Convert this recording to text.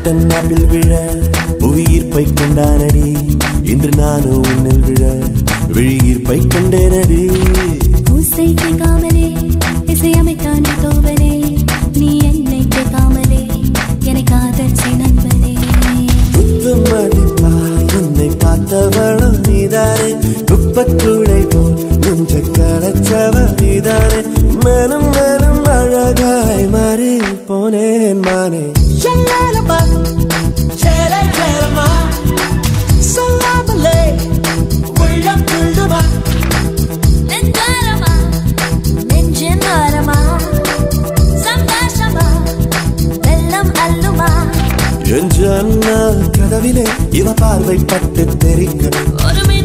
button நாப்பில் விழ புவியீர்ப்பை கொண்டானடி இன்று நானும் உன்னில் விழ விழியீர்ப்பை கொண்டேனடி பூசை கேட்காமலே இசையமைத்தான் தோவனே நீ என்னை கேட்காமலே என்னை காதல் செய் நண்பனே குத்தும் அடிப்பா என்னை பார்த்தவளும் நீதானே குப்பக்கூடை போல் நெஞ்ச கலச்சவ நீதானே மேலும் மேலும் அழகாய் மாறி போனேன் மானே செல்லலமா சேர சேரமா சொல்லாமலே உள்ளம் துள்ளுமா நெஞ்சாரமா நெஞ்சின் ஆரமா சந்தோஷமா வெள்ளம் அல்லுமா என்று அண்ணா கதவிலே இவ பார்வை பட்டு தெரிக்க ஒரு மின்